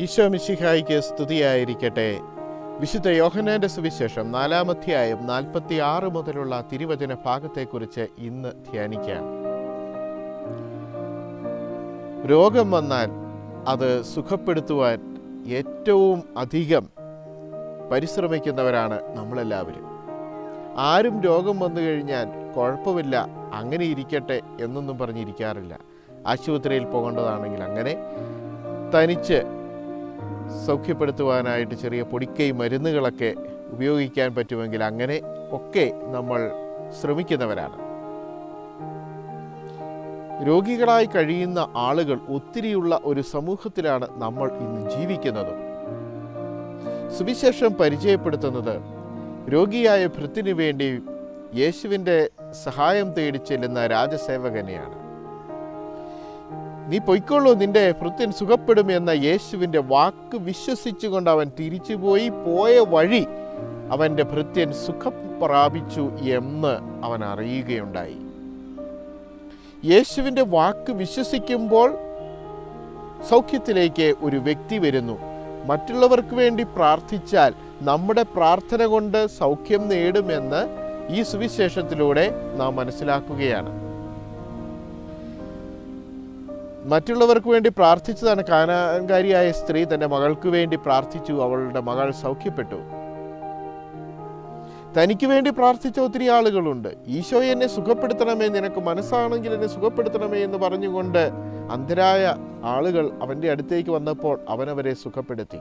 ഈശോ മിശിഹായിക്ക് സ്തുതിയായിരിക്കട്ടെ വിശുദ്ധ യോഹനാന്റെ സുവിശേഷം നാലാമധ്യായം നാൽപ്പത്തി ആറ് മുതലുള്ള തിരുവചന ഭാഗത്തെക്കുറിച്ച് ഇന്ന് ധ്യാനിക്കാം രോഗം വന്നാൽ അത് സുഖപ്പെടുത്തുവാൻ ഏറ്റവും അധികം പരിശ്രമിക്കുന്നവരാണ് നമ്മളെല്ലാവരും ആരും രോഗം വന്നു കഴിഞ്ഞാൽ കുഴപ്പമില്ല അങ്ങനെ ഇരിക്കട്ടെ എന്നൊന്നും പറഞ്ഞിരിക്കാറില്ല ആശുപത്രിയിൽ പോകേണ്ടതാണെങ്കിൽ അങ്ങനെ തനിച്ച് സൗഖ്യപ്പെടുത്തുവാനായിട്ട് ചെറിയ പൊടിക്കൈ മരുന്നുകളൊക്കെ ഉപയോഗിക്കാൻ പറ്റുമെങ്കിൽ അങ്ങനെ ഒക്കെ നമ്മൾ ശ്രമിക്കുന്നവരാണ് രോഗികളായി കഴിയുന്ന ആളുകൾ ഒത്തിരിയുള്ള ഒരു സമൂഹത്തിലാണ് നമ്മൾ ഇന്ന് ജീവിക്കുന്നത് സുവിശേഷം പരിചയപ്പെടുത്തുന്നത് രോഗിയായ ഭൃത്തിനു വേണ്ടി യേശുവിൻ്റെ സഹായം തേടി ചെല്ലുന്ന രാജസേവകനെയാണ് നീ പൊയ്ക്കൊള്ളൂ നിന്റെ ഭൃത്യൻ സുഖപ്പെടും എന്ന യേശുവിൻ്റെ വാക്ക് വിശ്വസിച്ചുകൊണ്ട് അവൻ തിരിച്ചുപോയി പോയ വഴി അവൻ്റെ ഭൃത്യൻ സുഖം പ്രാപിച്ചു എന്ന് അവൻ അറിയുകയുണ്ടായി യേശുവിൻ്റെ വാക്ക് വിശ്വസിക്കുമ്പോൾ സൗഖ്യത്തിലേക്ക് ഒരു വ്യക്തി വരുന്നു മറ്റുള്ളവർക്ക് വേണ്ടി പ്രാർത്ഥിച്ചാൽ നമ്മുടെ പ്രാർത്ഥന കൊണ്ട് സൗഖ്യം നേടുമെന്ന് ഈ സുവിശേഷത്തിലൂടെ നാം മനസ്സിലാക്കുകയാണ് മറ്റുള്ളവർക്ക് വേണ്ടി പ്രാർത്ഥിച്ചതാണ് കാനാകാരിയായ സ്ത്രീ തൻ്റെ മകൾക്ക് വേണ്ടി പ്രാർത്ഥിച്ചു അവളുടെ മകൾ സൗഖ്യപ്പെട്ടു തനിക്ക് വേണ്ടി പ്രാർത്ഥിച്ച ഒത്തിരി ആളുകളുണ്ട് ഈശോ എന്നെ സുഖപ്പെടുത്തണമേ നിനക്ക് മനസ്സാണെങ്കിൽ എന്നെ സുഖപ്പെടുത്തണമേ എന്ന് പറഞ്ഞുകൊണ്ട് അന്ധരായ ആളുകൾ അവൻ്റെ അടുത്തേക്ക് വന്നപ്പോൾ അവനവരെ സുഖപ്പെടുത്തി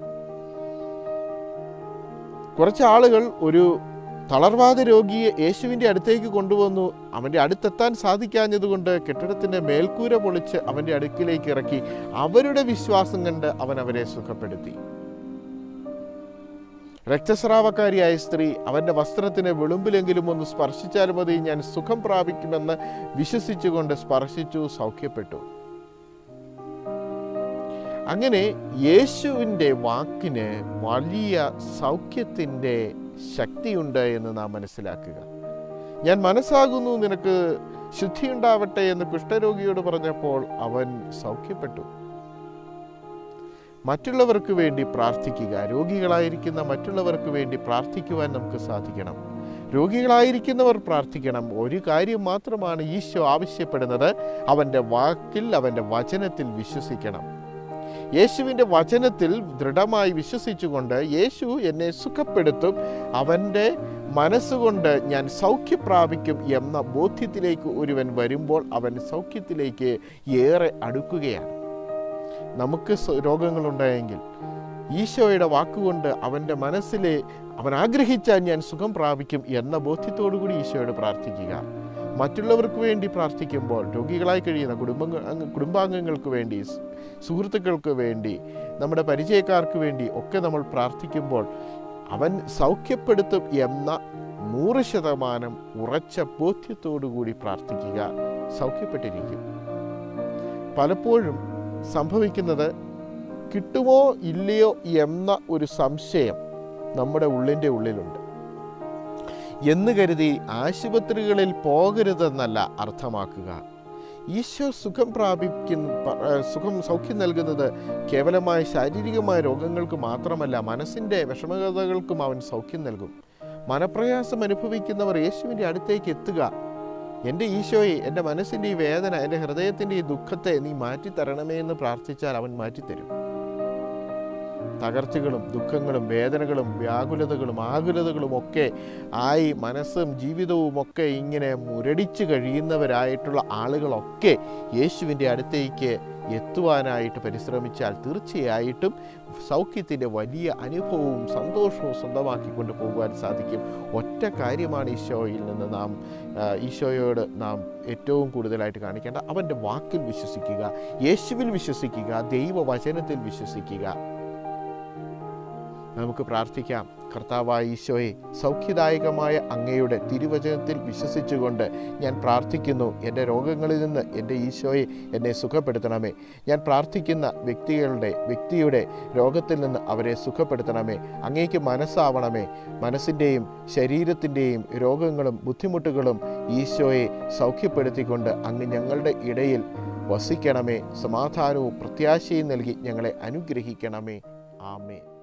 കുറച്ച് ആളുകൾ ഒരു തളർവാദ രോഗിയെ യേശുവിൻ്റെ അടുത്തേക്ക് കൊണ്ടുവന്നു അവൻ്റെ അടുത്തെത്താൻ സാധിക്കാഞ്ഞതുകൊണ്ട് കെട്ടിടത്തിൻ്റെ മേൽക്കൂര പൊളിച്ച് അവൻ്റെ അടുക്കിലേക്ക് ഇറക്കി അവരുടെ വിശ്വാസം കണ്ട് അവൻ അവരെ സുഖപ്പെടുത്തി രക്തസ്രാവക്കാരിയായ സ്ത്രീ അവൻ്റെ വസ്ത്രത്തിന് വെളുമ്പിലെങ്കിലും ഒന്ന് സ്പർശിച്ചാൽ മതി ഞാൻ സുഖം പ്രാപിക്കുമെന്ന് വിശ്വസിച്ചുകൊണ്ട് സ്പർശിച്ചു സൗഖ്യപ്പെട്ടു അങ്ങനെ യേശുവിൻ്റെ വാക്കിന് വലിയ സൗഖ്യത്തിൻ്റെ ശക്തിയുണ്ട് എന്ന് നാം മനസ്സിലാക്കുക ഞാൻ മനസ്സാകുന്നു നിനക്ക് ശുദ്ധിയുണ്ടാവട്ടെ എന്ന് കുഷ്ഠരോഗിയോട് പറഞ്ഞപ്പോൾ അവൻ സൗഖ്യപ്പെട്ടു മറ്റുള്ളവർക്ക് വേണ്ടി പ്രാർത്ഥിക്കുക രോഗികളായിരിക്കുന്ന മറ്റുള്ളവർക്ക് വേണ്ടി പ്രാർത്ഥിക്കുവാൻ നമുക്ക് സാധിക്കണം രോഗികളായിരിക്കുന്നവർ പ്രാർത്ഥിക്കണം ഒരു കാര്യം മാത്രമാണ് ഈശോ ആവശ്യപ്പെടുന്നത് അവൻ്റെ വാക്കിൽ അവൻ്റെ വചനത്തിൽ വിശ്വസിക്കണം യേശുവിൻ്റെ വചനത്തിൽ ദൃഢമായി വിശ്വസിച്ചുകൊണ്ട് യേശു എന്നെ സുഖപ്പെടുത്തും അവൻ്റെ മനസ്സുകൊണ്ട് ഞാൻ സൗഖ്യപ്രാപിക്കും എന്ന ബോധ്യത്തിലേക്ക് ഒരുവൻ വരുമ്പോൾ അവൻ സൗഖ്യത്തിലേക്ക് ഏറെ അടുക്കുകയാണ് നമുക്ക് രോഗങ്ങളുണ്ടായെങ്കിൽ ഈശോയുടെ വാക്കുകൊണ്ട് അവൻ്റെ മനസ്സിലെ അവൻ ആഗ്രഹിച്ചാൽ ഞാൻ സുഖം പ്രാപിക്കും എന്ന ബോധ്യത്തോടു കൂടി ഈശോയോട് പ്രാർത്ഥിക്കുക മറ്റുള്ളവർക്ക് വേണ്ടി പ്രാർത്ഥിക്കുമ്പോൾ രോഗികളായി കഴിയുന്ന കുടുംബങ്ങൾ കുടുംബാംഗങ്ങൾക്ക് വേണ്ടി സുഹൃത്തുക്കൾക്ക് വേണ്ടി നമ്മുടെ പരിചയക്കാർക്ക് വേണ്ടി ഒക്കെ നമ്മൾ പ്രാർത്ഥിക്കുമ്പോൾ അവൻ സൗഖ്യപ്പെടുത്തും എന്ന നൂറ് ശതമാനം ഉറച്ച ബോധ്യത്തോടു കൂടി പ്രാർത്ഥിക്കുക സൗഖ്യപ്പെട്ടിരിക്കും പലപ്പോഴും സംഭവിക്കുന്നത് കിട്ടുമോ ഇല്ലയോ എന്ന ഒരു സംശയം നമ്മുടെ ഉള്ളിൻ്റെ ഉള്ളിലുണ്ട് എന്ന് കരുതി ആശുപത്രികളിൽ പോകരുതെന്നല്ല അർത്ഥമാക്കുക ഈശോ സുഖം പ്രാപിക്കുന്ന സുഖം സൗഖ്യം നൽകുന്നത് കേവലമായ ശാരീരികമായ രോഗങ്ങൾക്ക് മാത്രമല്ല മനസ്സിൻ്റെ വിഷമകതകൾക്കും അവൻ സൗഖ്യം നൽകും മനപ്രയാസം അനുഭവിക്കുന്നവർ യേശുവിൻ്റെ അടുത്തേക്ക് എത്തുക എൻ്റെ ഈശോയെ എൻ്റെ മനസ്സിൻ്റെ ഈ വേദന എൻ്റെ ഹൃദയത്തിൻ്റെ ഈ ദുഃഖത്തെ നീ മാറ്റിത്തരണമേ എന്ന് പ്രാർത്ഥിച്ചാൽ അവൻ മാറ്റിത്തരും തകർച്ചകളും ദുഃഖങ്ങളും വേദനകളും വ്യാകുലതകളും ആകുലതകളും ഒക്കെ ആയി മനസ്സും ജീവിതവും ഒക്കെ ഇങ്ങനെ മുരടിച്ച് കഴിയുന്നവരായിട്ടുള്ള ആളുകളൊക്കെ യേശുവിൻ്റെ അടുത്തേക്ക് എത്തുവാനായിട്ട് പരിശ്രമിച്ചാൽ തീർച്ചയായിട്ടും സൗഖ്യത്തിൻ്റെ വലിയ അനുഭവവും സന്തോഷവും സ്വന്തമാക്കിക്കൊണ്ട് പോകുവാൻ സാധിക്കും ഒറ്റ കാര്യമാണ് ഈശോയിൽ നിന്ന് നാം ഈശോയോട് നാം ഏറ്റവും കൂടുതലായിട്ട് കാണിക്കേണ്ട അവൻ്റെ വാക്കിൽ വിശ്വസിക്കുക യേശുവിൽ വിശ്വസിക്കുക ദൈവവചനത്തിൽ വിശ്വസിക്കുക നമുക്ക് പ്രാർത്ഥിക്കാം കർത്താവായ ഈശോയെ സൗഖ്യദായകമായ അങ്ങയുടെ തിരുവചനത്തിൽ വിശ്വസിച്ചുകൊണ്ട് ഞാൻ പ്രാർത്ഥിക്കുന്നു എൻ്റെ രോഗങ്ങളിൽ നിന്ന് എൻ്റെ ഈശോയെ എന്നെ സുഖപ്പെടുത്തണമേ ഞാൻ പ്രാർത്ഥിക്കുന്ന വ്യക്തികളുടെ വ്യക്തിയുടെ രോഗത്തിൽ നിന്ന് അവരെ സുഖപ്പെടുത്തണമേ അങ്ങേക്ക് മനസ്സാവണമേ മനസ്സിൻ്റെയും ശരീരത്തിൻ്റെയും രോഗങ്ങളും ബുദ്ധിമുട്ടുകളും ഈശോയെ സൗഖ്യപ്പെടുത്തിക്കൊണ്ട് അങ്ങ് ഞങ്ങളുടെ ഇടയിൽ വസിക്കണമേ സമാധാനവും പ്രത്യാശയും നൽകി ഞങ്ങളെ അനുഗ്രഹിക്കണമേ ആമേ